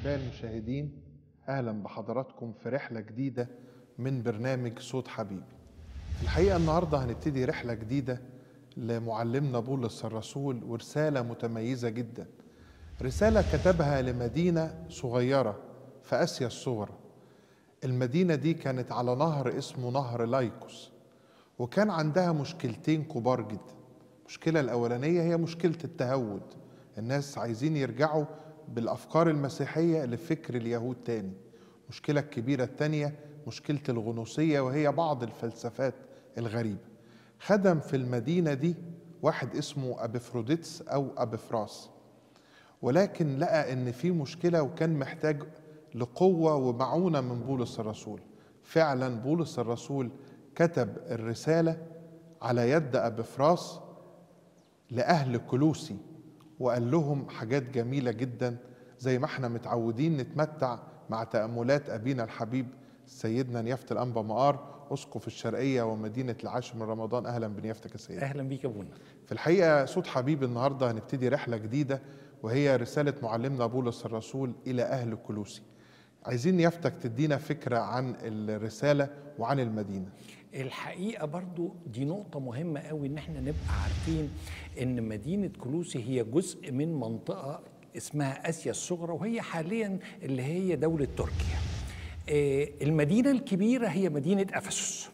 أحبائي المشاهدين أهلا بحضراتكم في رحلة جديدة من برنامج صوت حبيبي الحقيقة النهاردة هنبتدي رحلة جديدة لمعلمنا بولس الرسول ورسالة متميزة جدا رسالة كتبها لمدينة صغيرة في آسيا الصغرى المدينة دي كانت على نهر اسمه نهر لايكوس وكان عندها مشكلتين كبار جدا المشكلة الأولانية هي مشكلة التهود الناس عايزين يرجعوا بالأفكار المسيحية لفكر اليهود تاني المشكلة الكبيرة التانية مشكلة الغنوصية وهي بعض الفلسفات الغريبة خدم في المدينة دي واحد اسمه أبفروديتس أو أبفراس ولكن لقى ان في مشكله وكان محتاج لقوه ومعونه من بولس الرسول فعلا بولس الرسول كتب الرساله على يد ابفراس لاهل كلوسي وقال لهم حاجات جميله جدا زي ما احنا متعودين نتمتع مع تاملات ابينا الحبيب سيدنا نيافه الانبا مقار اسقف الشرقيه ومدينه العاشر من رمضان اهلا بنيافتك يا سيدنا اهلا بيك يا ابونا في الحقيقة صوت حبيب النهاردة هنبتدي رحلة جديدة وهي رسالة معلمنا بولس الرسول إلى أهل كلوسي عايزين يفتك تدينا فكرة عن الرسالة وعن المدينة الحقيقه برضو دي نقطه مهمه قوي ان احنا نبقى عارفين ان مدينه كلوسي هي جزء من منطقه اسمها اسيا الصغرى وهي حاليا اللي هي دوله تركيا آه، المدينه الكبيره هي مدينه افسس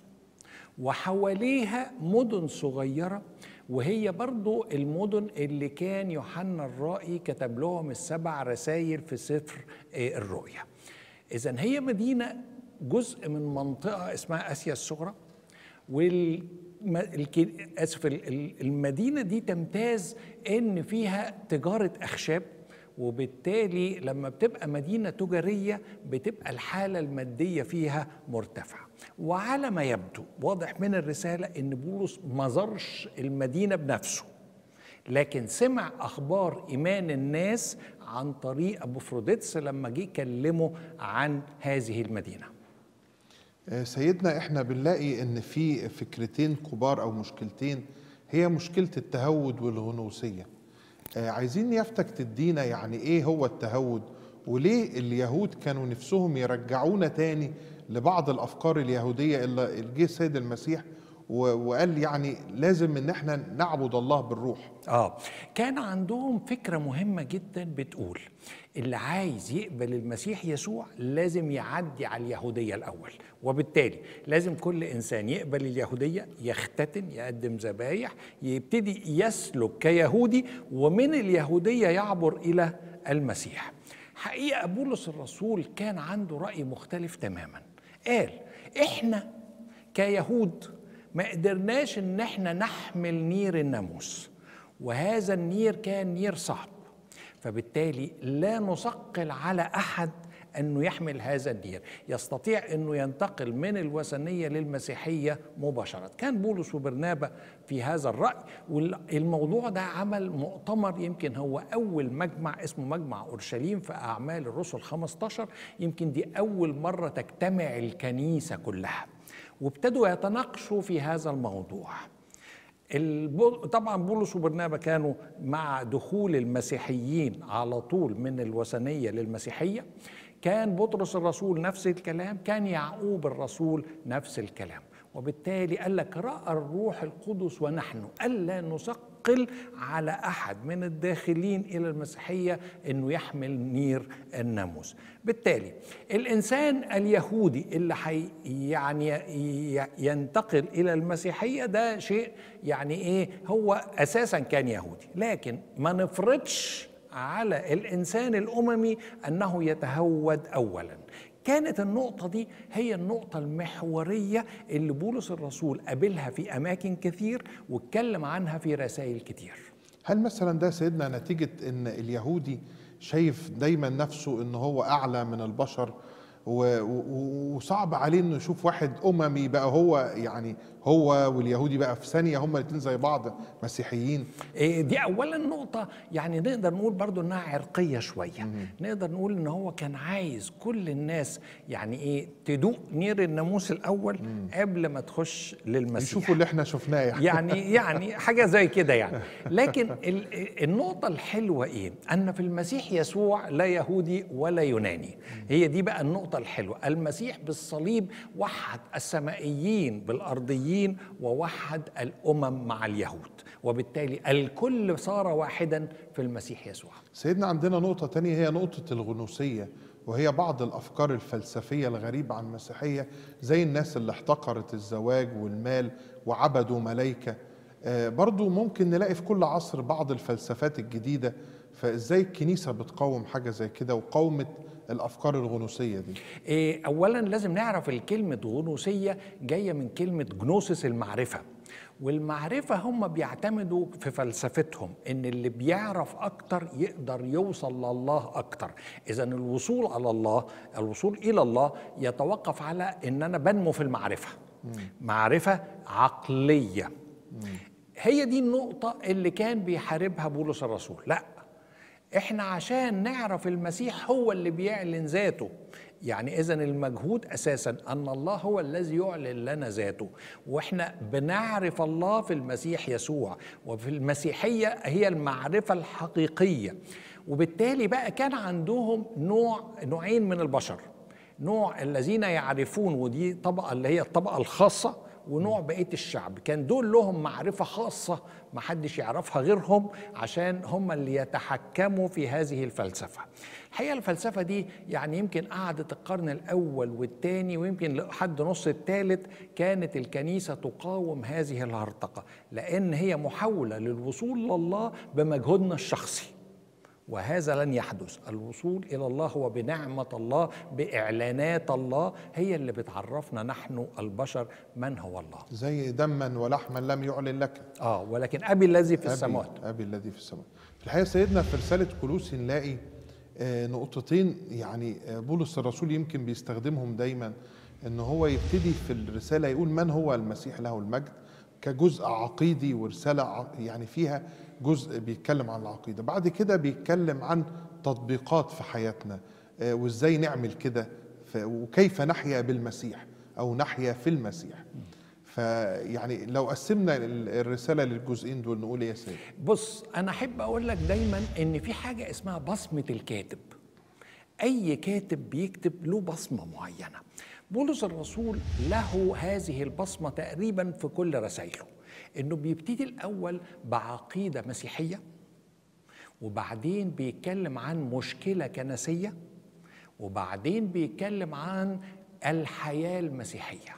وحواليها مدن صغيرة وهي برضو المدن اللي كان يوحنا الرائي كتب لهم السبع رسائل في سفر آه، الرؤيا إذا هي مدينة جزء من منطقة اسمها آسيا الصغرى وال الك- اسف ال- ال- المدينه دي تمتاز ان فيها تجاره اخشاب وبالتالي لما بتبقى مدينه تجاريه بتبقى الحاله الماديه فيها مرتفعه وعلى ما يبدو واضح من الرساله ان بولس ما زارش المدينه بنفسه لكن سمع اخبار ايمان الناس عن طريق ابو فروديتس لما جه كلمه عن هذه المدينه آه، سيدنا احنا بنلاقي ان في فكرتين كبار او مشكلتين هي مشكلة التهود والغنوصية آه، عايزين يفتك تدينا يعني ايه هو التهود وليه اليهود كانوا نفسهم يرجعونا تاني لبعض الافكار اليهودية اللي اللي جه السيد المسيح و- وقال يعني لازم ان احنا نعبد الله بالروح اه كان عندهم فكرة مهمة جدا بتقول اللي عايز يقبل المسيح يسوع لازم يعدي على اليهودية الأول وبالتالي لازم كل إنسان يقبل اليهودية يختتن يقدم ذبايح يبتدي يسلك كيهودي ومن اليهودية يعبر إلى المسيح حقيقة بولس الرسول كان عنده رأي مختلف تماما قال إحنا كيهود ما قدرناش ان احنا نحمل نير الناموس وهذا النير كان نير صعب فبالتالي لا نثقل على احد انه يحمل هذا النير يستطيع انه ينتقل من الوثنيه للمسيحيه مباشره كان بولس وبرنابا في هذا الراي والموضوع ده عمل مؤتمر يمكن هو اول مجمع اسمه مجمع اورشليم في اعمال الرسل 15 يمكن دي اول مره تجتمع الكنيسه كلها وابتدوا يتناقشوا في هذا الموضوع البو- طبعا بولس وبرنابا كانوا مع دخول المسيحيين على طول من الوثنية للمسيحية كان بطرس الرسول نفس الكلام كان يعقوب الرسول نفس الكلام وبالتالي قال لك رأى الروح القدس ونحن ألا نثقل على أحد من الداخلين إلى المسيحية أنه يحمل نير الناموس بالتالي الإنسان اليهودي اللي حي يعني ي- ينتقل إلى المسيحية ده شيء يعني إيه هو أساسا كان يهودي لكن ما نفرضش على الإنسان الأممي أنه يتهود أولا كانت النقطة دي هي النقطة المحورية اللي بولس الرسول قابلها في أماكن كثير واتكلم عنها في رسائل كتير هل مثلا ده سيدنا نتيجة ان اليهودي شايف دايما نفسه ان هو اعلى من البشر و- و- وصعب عليه انه يشوف واحد اممي بقى هو يعني هو واليهودي بقى في ثانيه هما الاثنين زي بعض مسيحيين إيه دي اولا نقطه يعني نقدر نقول برضو انها عرقيه شويه نقدر نقول ان هو كان عايز كل الناس يعني ايه تدوق نير الناموس الاول قبل ما تخش للمسيح يشوفوا اللي احنا شفناه يعني يعني يعني حاجه زي كده يعني لكن ال- النقطه الحلوه ايه ان في المسيح يسوع لا يهودي ولا يوناني هي دي بقى النقطه الحلوه المسيح بالصليب وحد السمائيين بالارضيين ووحد الامم مع اليهود وبالتالي الكل صار واحدا في المسيح يسوع سيدنا عندنا نقطة تانية هي نقطة الغنوصية وهي بعض الأفكار الفلسفية الغريبة عن المسيحية زي الناس اللي احتقرت الزواج والمال وعبدوا ملايكة آه، برضو ممكن نلاقي في كل عصر بعض الفلسفات الجديدة فإزاي الكنيسة بتقاوم حاجة زي كده وقاومت الأفكار الغنوصية دي إيه، اولا لازم نعرف الكلمه غنوصيه جايه من كلمه جنوسس المعرفه والمعرفه هم بيعتمدوا في فلسفتهم ان اللي بيعرف اكتر يقدر يوصل لله اكتر اذا الوصول على الله الوصول الى الله يتوقف على ان انا بنمو في المعرفه معرفه عقليه هي دي النقطه اللي كان بيحاربها بولس الرسول لا احنا عشان نعرف المسيح هو اللي بيعلن ذاته يعني اذا المجهود اساسا ان الله هو الذي يعلن لنا ذاته واحنا بنعرف الله في المسيح يسوع وفي المسيحيه هي المعرفه الحقيقيه وبالتالي بقى كان عندهم نوع نوعين من البشر نوع الذين يعرفون ودي طبقه اللي هي الطبقه الخاصه ونوع بقيه الشعب كان دول لهم معرفه خاصه ما حدش يعرفها غيرهم عشان هم اللي يتحكموا في هذه الفلسفه الحقيقه الفلسفه دي يعني يمكن قعدت القرن الاول والثاني ويمكن لحد نص الثالث كانت الكنيسه تقاوم هذه الهرطقه لان هي محاوله للوصول لله بمجهودنا الشخصي وهذا لن يحدث الوصول الى الله هو بنعمه الله باعلانات الله هي اللي بتعرفنا نحن البشر من هو الله زي دما ولحما لم يعلن لك اه ولكن ابي الذي في أبي- السماوات أبي الذي في السماء في الحقيقة سيدنا في رسالة كولوسي نلاقي آه، نقطتين يعني آه، بولس الرسول يمكن بيستخدمهم دايما ان هو يبتدي في الرسالة يقول من هو المسيح له المجد كجزء عقيدي ورسالة ع- يعني فيها جزء بيتكلم عن العقيدة بعد كده بيتكلم عن تطبيقات في حياتنا آه، وازاي نعمل كده ف- وكيف نحيا بالمسيح او نحيا في المسيح فيعني لو قسمنا ال- الرسالة للجزئين دول نقول ايه يا سيدي بص انا احب اقول لك دايما ان في حاجه اسمها بصمه الكاتب اي كاتب بيكتب له بصمه معينه بولس الرسول له هذه البصمه تقريبا في كل رسائله انه بيبتدي الاول بعقيده مسيحيه وبعدين بيتكلم عن مشكله كنسيه وبعدين بيتكلم عن الحياه المسيحيه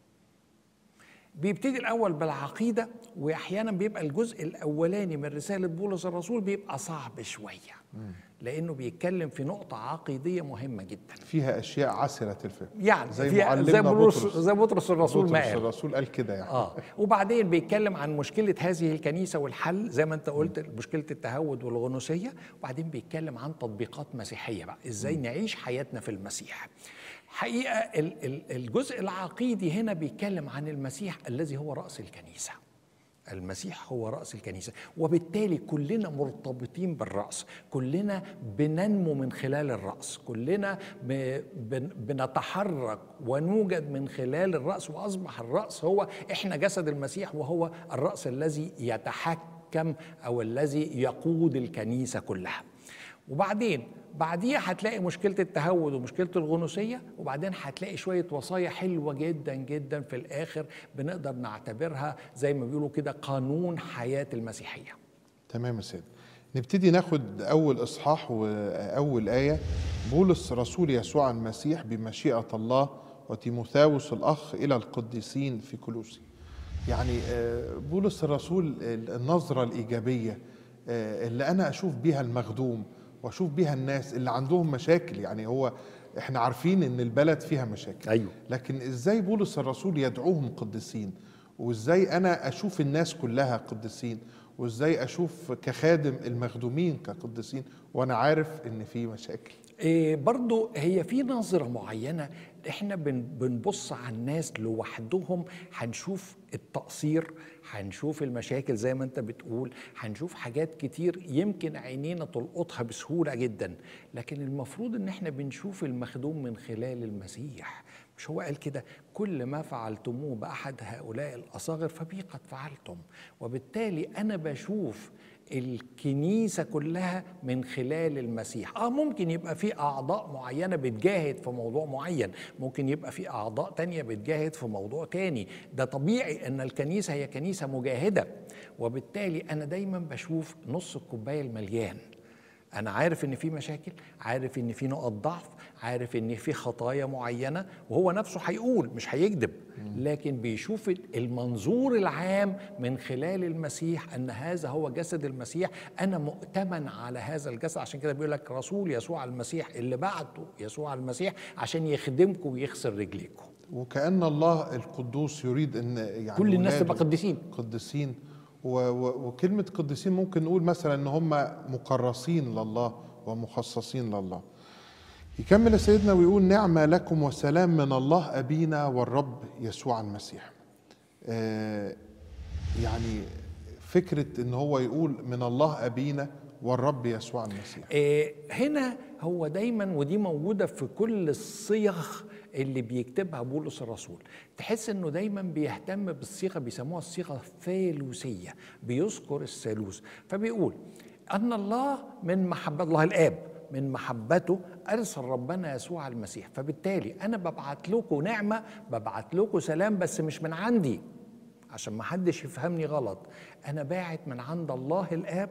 بيبتدي الاول بالعقيده واحيانا بيبقى الجزء الاولاني من رساله بولس الرسول بيبقى صعب شويه لانه بيتكلم في نقطه عقيديه مهمه جدا فيها اشياء عسره الفهم يعني زي فيها- معلمنا زي بطرس بطرس. زي بطرس الرسول ما بطرس قال الرسول قال كده يعني اه وبعدين بيتكلم عن مشكله هذه الكنيسه والحل زي ما انت قلت مشكله التهود والغنوصيه وبعدين بيتكلم عن تطبيقات مسيحيه بقى ازاي نعيش حياتنا في المسيح حقيقه ال- ال- الجزء العقيدي هنا بيتكلم عن المسيح الذي هو راس الكنيسه المسيح هو رأس الكنيسة وبالتالي كلنا مرتبطين بالرأس كلنا بننمو من خلال الرأس كلنا ب- بن- بنتحرك ونوجد من خلال الرأس وأصبح الرأس هو إحنا جسد المسيح وهو الرأس الذي يتحكم أو الذي يقود الكنيسة كلها وبعدين بعديها هتلاقي مشكلة التهود ومشكلة الغنوصية وبعدين هتلاقي شوية وصايا حلوة جدا جدا في الآخر بنقدر نعتبرها زي ما بيقولوا كده قانون حياة المسيحية تمام يا سيدي نبتدي ناخد اول اصحاح واول ايه بولس رسول يسوع المسيح بمشيئه الله وتيموثاوس الاخ الى القديسين في كلوسي يعني آه، بولس الرسول النظره الايجابيه آه، اللي انا اشوف بيها المخدوم واشوف بيها الناس اللي عندهم مشاكل يعني هو احنا عارفين ان البلد فيها مشاكل أيوه. لكن ازاي بولس الرسول يدعوهم قديسين وازاي انا اشوف الناس كلها قديسين وازاي اشوف كخادم المخدومين كقديسين وانا عارف ان في مشاكل إيه برضو هي في نظرة معينة احنا بن بنبص على الناس لوحدهم هنشوف التقصير هنشوف المشاكل زي ما انت بتقول هنشوف حاجات كتير يمكن عينينا تلقطها بسهولة جدا لكن المفروض ان احنا بنشوف المخدوم من خلال المسيح مش هو قال كده كل ما فعلتموه بأحد هؤلاء الأصاغر فبي قد فعلتم وبالتالي أنا بشوف الكنيسة كلها من خلال المسيح آه ممكن يبقى في أعضاء معينة بتجاهد في موضوع معين ممكن يبقى في أعضاء تانية بتجاهد في موضوع تاني ده طبيعي أن الكنيسة هي كنيسة مجاهدة وبالتالي أنا دايما بشوف نص الكوباية المليان انا عارف ان في مشاكل عارف ان في نقط ضعف عارف ان في خطايا معينه وهو نفسه هيقول مش هيكذب لكن بيشوف المنظور العام من خلال المسيح ان هذا هو جسد المسيح انا مؤتمن على هذا الجسد عشان كده بيقول لك رسول يسوع المسيح اللي بعته يسوع المسيح عشان يخدمكم ويغسل رجليكم وكأن الله القدوس يريد ان يعني كل الناس ولاده تبقى قديسين قديسين و- و- وكلمة قديسين ممكن نقول مثلا ان هم مكرسين لله ومخصصين لله يكمل سيدنا ويقول نعمة لكم وسلام من الله أبينا والرب يسوع المسيح آه، يعني فكرة ان هو يقول من الله أبينا والرب يسوع المسيح إيه، هنا هو دايما ودي موجودة في كل الصيغ اللي بيكتبها بولس الرسول تحس انه دايما بيهتم بالصيغة بيسموها الصيغة الثالوثية بيذكر الثالوث فبيقول أن الله من محبة الله الآب من محبته أرسل ربنا يسوع المسيح فبالتالي أنا ببعت لكم نعمة ببعت لكم سلام بس مش من عندي عشان ما حدش يفهمني غلط انا باعت من عند الله الاب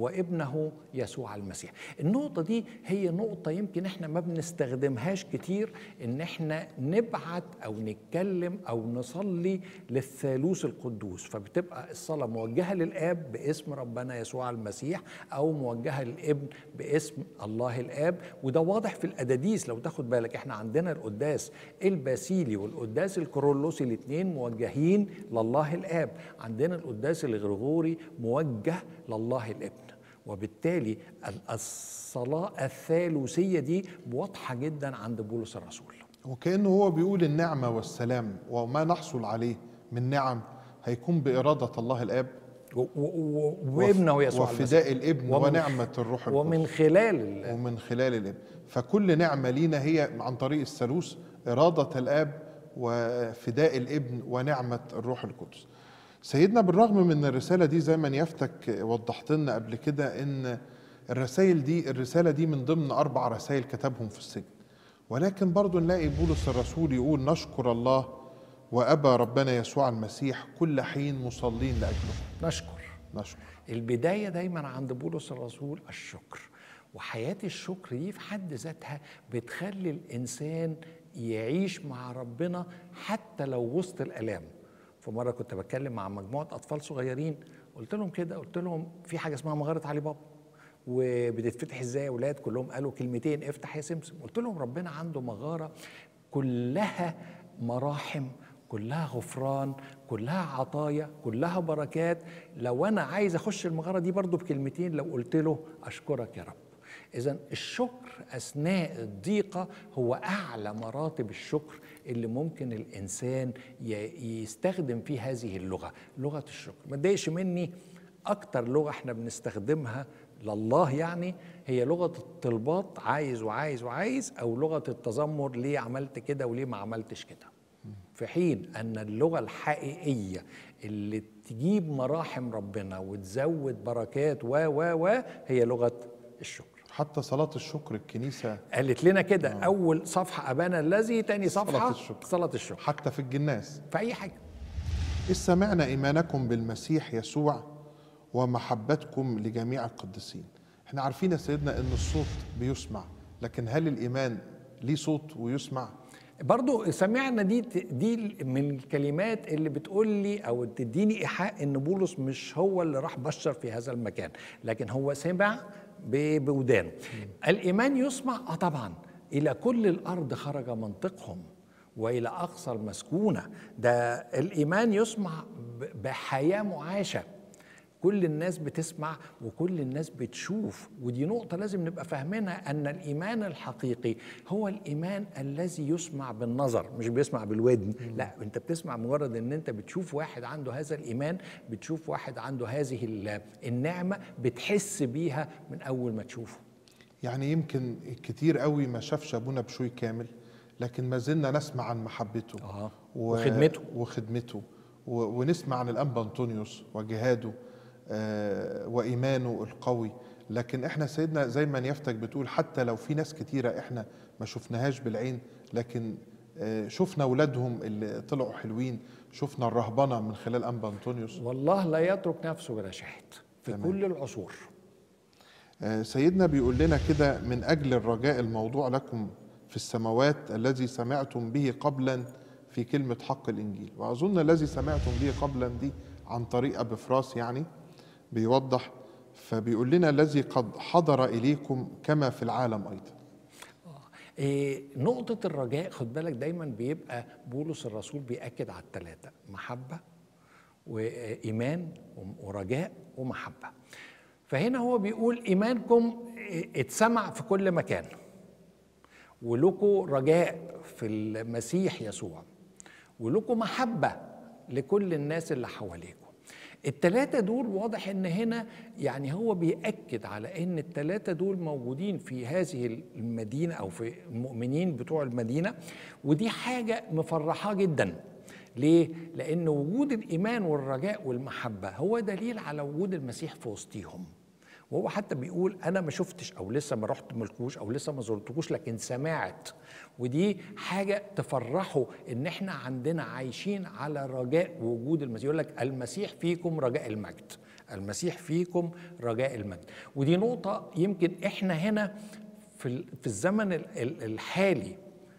وابنه يسوع المسيح النقطه دي هي نقطه يمكن احنا ما بنستخدمهاش كتير ان احنا نبعت او نتكلم او نصلي للثالوث القدوس فبتبقى الصلاه موجهه للاب باسم ربنا يسوع المسيح او موجهه للابن باسم الله الاب وده واضح في الاداديس لو تاخد بالك احنا عندنا القداس الباسيلي والقداس الكورولوسي الاثنين موجهين لله الاب عندنا القداس الغرغوري موجه لله الابن وبالتالي ال- الصلاه الثالوثيه دي واضحه جدا عند بولس الرسول وكأنه هو بيقول النعمة والسلام وما نحصل عليه من نعم هيكون بإرادة الله الآب و- و- و- وابنه يسوع المسيح وفداء الابن ومن- ونعمة الروح القدس ومن خلال ال- ومن خلال الابن فكل نعمة لينا هي عن طريق الثالوث إرادة الآب وفداء الابن ونعمة الروح القدس سيدنا بالرغم من الرسالة دي زي ما يفتك وضحت لنا قبل كده إن الرسائل دي الرسالة دي من ضمن أربع رسائل كتبهم في السجن ولكن برضو نلاقي بولس الرسول يقول نشكر الله وأبى ربنا يسوع المسيح كل حين مصلين لأجله نشكر نشكر البداية دايما عند بولس الرسول الشكر وحياة الشكر دي في حد ذاتها بتخلي الإنسان يعيش مع ربنا حتى لو وسط الآلام في مرة كنت بتكلم مع مجموعة أطفال صغيرين قلت لهم كده قلت لهم في حاجة اسمها مغارة علي بابا وبتتفتح ازاي يا اولاد كلهم قالوا كلمتين افتح يا سمسم قلت لهم ربنا عنده مغاره كلها مراحم كلها غفران كلها عطايا كلها بركات لو انا عايز اخش المغاره دي برضو بكلمتين لو قلت له اشكرك يا رب اذا الشكر اثناء الضيقه هو اعلى مراتب الشكر اللي ممكن الانسان ي- يستخدم فيه هذه اللغه لغه الشكر ما تضايقش مني اكتر لغه احنا بنستخدمها لله يعني هي لغه الطلبات عايز وعايز وعايز او لغه التذمر ليه عملت كده وليه ما عملتش كده في حين ان اللغه الحقيقيه اللي تجيب مراحم ربنا وتزود بركات و و و هي لغه الشكر حتى صلاة الشكر الكنيسة قالت لنا كده اول صفحه ابانا الذي تاني صفحه الشكر. صلاه الشكر حتى في الجناس في اي حاجه إذ سمعنا إيمانكم بالمسيح يسوع ومحبتكم لجميع القديسين احنا عارفين يا سيدنا ان الصوت بيسمع لكن هل الإيمان ليه صوت ويسمع برضو سمعنا دي دي من الكلمات اللي بتقول لي او تديني ايحاء ان بولس مش هو اللي راح بشر في هذا المكان لكن هو سمع ب- بودانه الايمان يسمع اه طبعا الى كل الارض خرج منطقهم والى اقصى المسكونه ده الايمان يسمع ب- بحياه معاشه كل الناس بتسمع وكل الناس بتشوف ودي نقطة لازم نبقى فاهمينها أن الإيمان الحقيقي هو الإيمان الذي يسمع بالنظر مش بيسمع بالودن لا أنت بتسمع مجرد أن أنت بتشوف واحد عنده هذا الإيمان بتشوف واحد عنده هذه ال- النعمة بتحس بيها من أول ما تشوفه يعني يمكن كتير قوي ما شافش ابونا بشوي كامل لكن ما زلنا نسمع عن محبته آه. و- وخدمته. وخدمته و- ونسمع عن الانبا انطونيوس وجهاده آه، وايمانه القوي لكن احنا سيدنا زي ما نيافتك بتقول حتى لو في ناس كتيره احنا ما شفناهاش بالعين لكن آه، شفنا اولادهم اللي طلعوا حلوين شفنا الرهبنه من خلال انبا انطونيوس والله لا يترك نفسه بلا شاهد في تمام. كل العصور آه، سيدنا بيقول لنا كده من أجل الرجاء الموضوع لكم في السماوات الذي سمعتم به قبلا في كلمة حق الإنجيل وأظن الذي سمعتم به قبلا دي عن طريق أبي فراس يعني بيوضح فبيقول لنا الذي قد حضر إليكم كما في العالم أيضا إيه نقطة الرجاء خد بالك دايما بيبقى بولس الرسول بيأكد على الثلاثة محبة وإيمان ورجاء ومحبة فهنا هو بيقول إيمانكم اتسمع في كل مكان ولكم رجاء في المسيح يسوع ولكم محبة لكل الناس اللي حواليكم التلاتة دول واضح ان هنا يعني هو بيأكد على ان التلاتة دول موجودين في هذه المدينة او في المؤمنين بتوع المدينة ودي حاجة مفرحاه جدا ليه؟ لأن وجود الإيمان والرجاء والمحبة هو دليل على وجود المسيح في وسطيهم وهو حتى بيقول انا ما شفتش او لسه ما رحت ملكوش او لسه ما زرتكوش لكن سمعت ودي حاجه تفرحوا ان احنا عندنا عايشين على رجاء وجود المسيح يقول لك المسيح فيكم رجاء المجد المسيح فيكم رجاء المجد ودي نقطه يمكن احنا هنا في ال- في الزمن ال- ال- الحالي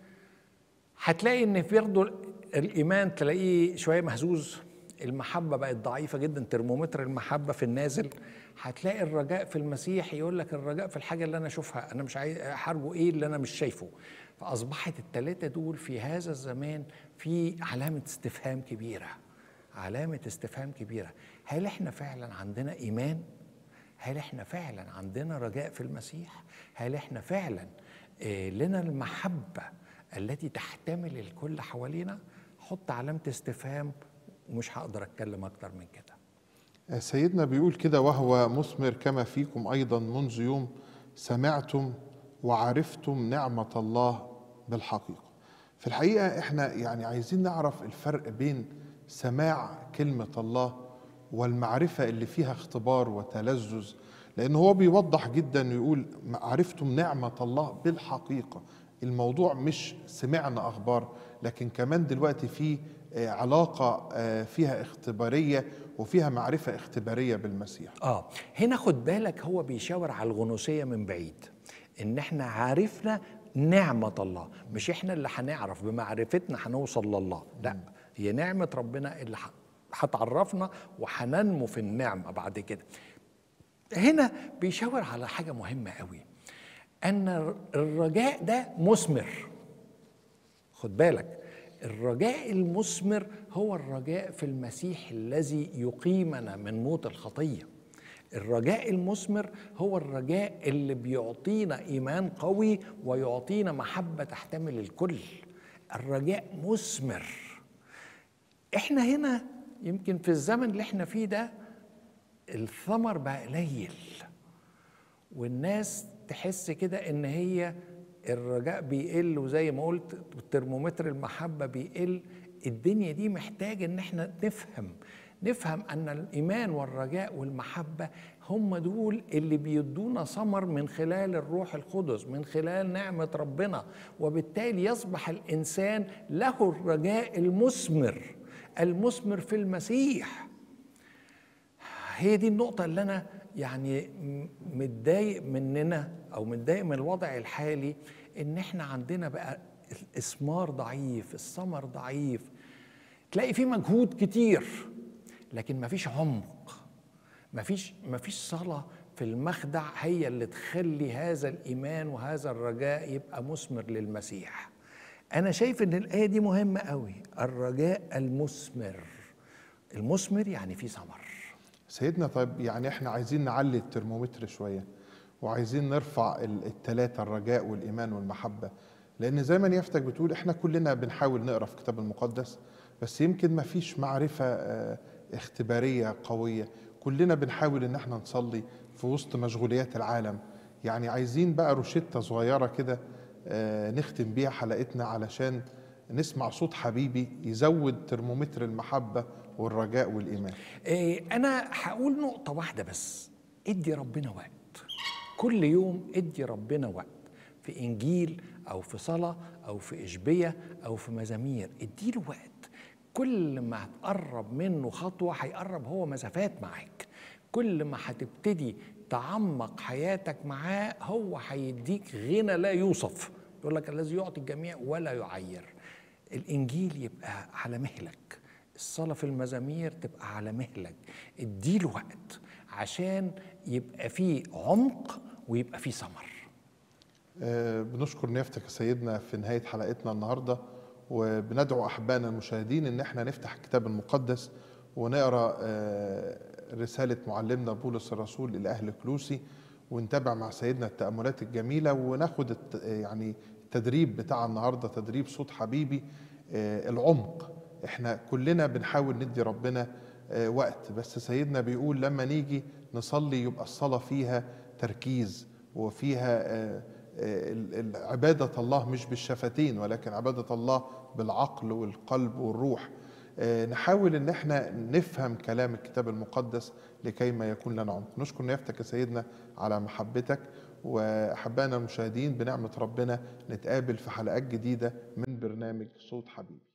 هتلاقي ان في برضه الايمان تلاقيه شويه مهزوز المحبه بقت ضعيفه جدا ترمومتر المحبه في النازل هتلاقي الرجاء في المسيح يقول لك الرجاء في الحاجه اللي انا اشوفها انا مش عايز احاربه ايه اللي انا مش شايفه فاصبحت الثلاثه دول في هذا الزمان في علامه استفهام كبيره علامه استفهام كبيره هل احنا فعلا عندنا ايمان هل احنا فعلا عندنا رجاء في المسيح هل احنا فعلا آه، لنا المحبه التي تحتمل الكل حوالينا حط علامه استفهام ومش هقدر اتكلم اكتر من كده آه، سيدنا بيقول كده وهو مثمر كما فيكم أيضا منذ يوم سمعتم وعرفتم نعمة الله بالحقيقة في الحقيقة احنا يعني عايزين نعرف الفرق بين سماع كلمة الله والمعرفة اللي فيها اختبار وتلذذ لأن هو بيوضح جدا ويقول عرفتم نعمة الله بالحقيقة الموضوع مش سمعنا أخبار لكن كمان دلوقتي في آه، علاقة آه، فيها اختبارية وفيها معرفة اختبارية بالمسيح اه هنا خد بالك هو بيشاور على الغنوصيه من بعيد ان احنا عرفنا نعمه الله مش احنا اللي هنعرف بمعرفتنا هنوصل لله لا هي نعمه ربنا اللي ح- هتعرفنا وهننمو في النعمه بعد كده هنا بيشاور على حاجه مهمه قوي ان الرجاء ده مثمر خد بالك الرجاء المثمر هو الرجاء في المسيح الذي يقيمنا من موت الخطيه الرجاء المثمر هو الرجاء اللي بيعطينا ايمان قوي ويعطينا محبه تحتمل الكل الرجاء مثمر احنا هنا يمكن في الزمن اللي احنا فيه ده الثمر بقى قليل والناس تحس كده ان هي الرجاء بيقل وزي ما قلت ترمومتر المحبه بيقل الدنيا دي محتاج ان احنا نفهم نفهم ان الايمان والرجاء والمحبه هم دول اللي بيدونا ثمر من خلال الروح القدس من خلال نعمه ربنا وبالتالي يصبح الانسان له الرجاء المثمر المثمر في المسيح هي دي النقطة اللي أنا يعني م- متضايق مننا أو متضايق من الوضع الحالي إن إحنا عندنا بقى الإثمار ضعيف، الثمر ضعيف، تلاقي في مجهود كتير لكن مفيش عمق، مفيش مفيش صلاة في المخدع هي اللي تخلي هذا الإيمان وهذا الرجاء يبقى مثمر للمسيح. أنا شايف إن الآية دي مهمة قوي، الرجاء المثمر. المثمر يعني في ثمر. سيدنا طيب يعني احنا عايزين نعلي الترمومتر شوية وعايزين نرفع ال- التلاتة الرجاء والإيمان والمحبة لأن زي ما نيافتك بتقول احنا كلنا بنحاول نقرأ في الكتاب المقدس بس يمكن ما فيش معرفة آه، اختبارية قوية كلنا بنحاول ان احنا نصلي في وسط مشغوليات العالم يعني عايزين بقى روشتة صغيرة كده آه، نختم بيها حلقتنا علشان نسمع صوت حبيبي يزود ترمومتر المحبة والرجاء والإيمان إيه، انا هقول نقطه واحده بس ادي ربنا وقت كل يوم ادي ربنا وقت في انجيل او في صلاه او في اشبيه او في مزامير اديله وقت كل ما هتقرب منه خطوه هيقرب هو مسافات معاك كل ما هتبتدي تعمق حياتك معاه هو هيديك غنى لا يوصف يقول لك الذي يعطي الجميع ولا يعير الانجيل يبقى على مهلك الصلاة في المزامير تبقى على مهلك اديله وقت عشان يبقى فيه عمق ويبقى فيه ثمر آه، بنشكر نيافتك يا سيدنا في نهاية حلقتنا النهاردة وبندعو أحبائنا المشاهدين إن احنا نفتح الكتاب المقدس ونقرأ آه، رسالة معلمنا بولس الرسول إلى أهل كلوسي ونتابع مع سيدنا التأملات الجميلة وناخد الت- يعني التدريب بتاع النهاردة تدريب صوت حبيبي آه، العمق احنا كلنا بنحاول ندي ربنا آه، وقت بس سيدنا بيقول لما نيجي نصلي يبقى الصلاة فيها تركيز وفيها آه، آه، ال- ال- عبادة الله مش بالشفتين ولكن عبادة الله بالعقل والقلب والروح آه، نحاول ان احنا نفهم كلام الكتاب المقدس لكي ما يكون لنا عمق نشكر نيافتك يا سيدنا على محبتك واحبائنا المشاهدين بنعمة ربنا نتقابل في حلقات جديدة من برنامج صوت حبيبي